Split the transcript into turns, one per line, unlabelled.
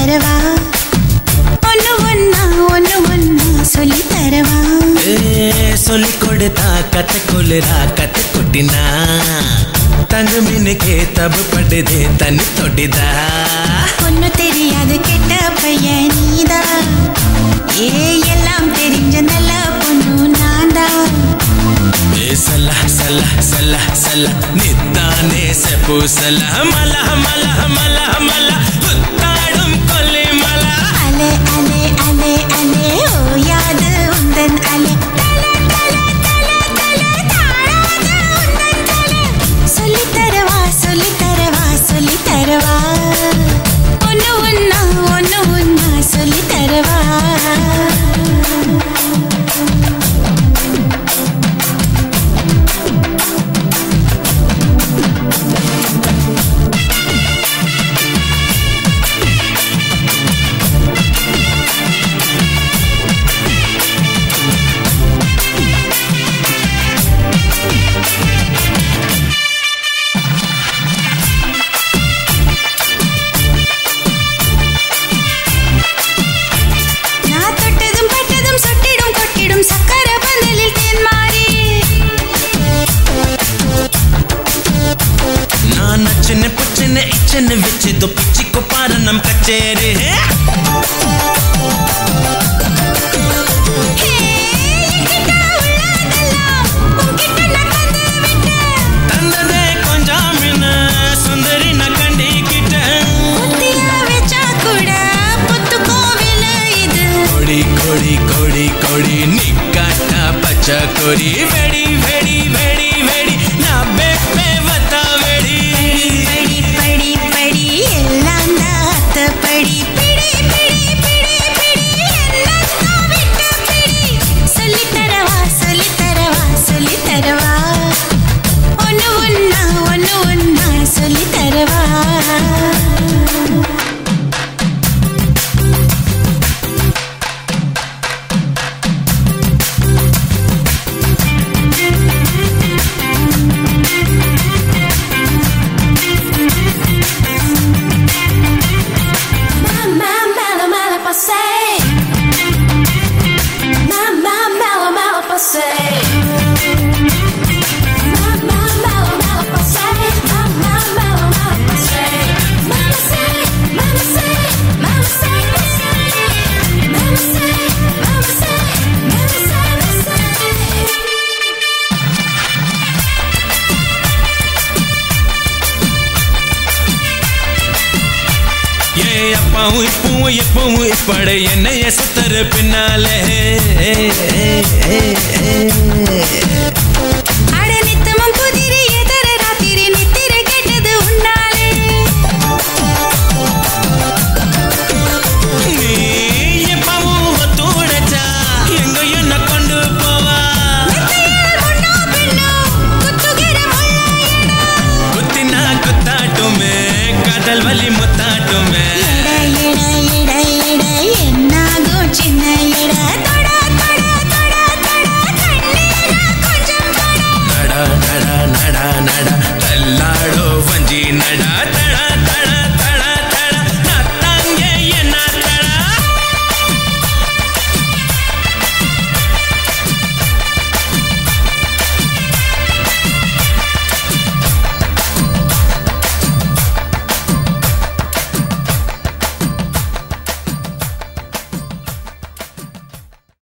தரவா ஒன்னு ஒன்னா ஒன்னு ஒன்னா சொல்லி தரவா
ஏ, சொல்லிக் கொடுத்தா கத்து கொள்ளுறா கத்து கொட்டினா தங்கு மின்னுக்கே தப்பு படுது தண்ணி தொட்டிதா
ஒன்னு தெரியாது கெட்ட பையன் நீதா ஏ எல்லாம் தெரிஞ்ச நல்ல பொண்ணு நான்தான்
ஏ சல்ல சல்ல சல்ல சல்ல நித்தானே செப்பு சல்ல மல மல மல மல புத்தாடும் கொல்லி மல
அலே அலே அலே அலே ஓயாது உந்தன் அலே தல, தல, தல, தல, தாழாது உந்தன் தல. சொல்லித் தரவா சொல்லித் தரவா சொல்லித் தரவா ஒன்னு ஒன்னா ஒன்னு ஒன்னா சொல்லித் தரவா நான் தொட்டதும் பட்டதும் சொட்டிடும் கொட்டிடும் சக்கர பந்தலில் தேன் மாறி
நான் நச்சுன்னு புச்சுன்னு இச்சுன்னு வச்சுதோ பிச்சிக்கோ பாரு நம் கச்சேரி
ஹே, என்கிட்ட உள்ளதெல்லாம் உன்கிட்ட நான் தந்து விட்டேன்.
தந்ததே கொஞ்சம் மின்ன சுந்தரி நான் கண்டிக்கிட்டேன்
புத்தியா வச்சா கூட புத்து கோவில் இது
கொடி கொடி கொடி கொடி நிக்காட்டா பச்சை கொடி வெடி வெடி வெடி வெடி நான் பெப்பே வத்தா வெடி
படி படி படி எல்லாம் தாத்த படி பிடி பிடி பிடி பிடி எல்லாம் விட்ட பிடி சொல்லி தரவா சொல்லி தரவா சொல்லி தரவா ஒன்னு ஒன்னா ஒன்னு ஒன்னா சொல்லி தரவா
Mamma, mala, mala, passei. Mamma, mala, mala, passei. Mamma, mala, mala, passei. Mamma, mala, mala, passei. Mama sei, mama sei, mama sei, mama sei. Mama sei, mama sei, mama sei, mama sei.
ஏ அப்பாவும் இப்பவும் எப்பவும் இப்பட என்னைய சுத்தர பின்னாலே
அட நித்தமும் புதிரி எதர ராத்திரி நித்திர கேட்டது உன்னாலே
நீ எப்பவும் ஒத்துழைச்சா எங்க என்ன கொண்டு போவா
மெத்தையில் முன்னோ பின்னோ குத்துகிற முள்ளாயடா
குத்தினா குத்தாட்டுமே காதல் வலி முத்தாட்டுமே
எட எட எட எட என்னாகும் சின்ன எட தொட தொட தொட தொட கண்ணீரா கொஞ்சம் தொட
நடா நடா நடா நடா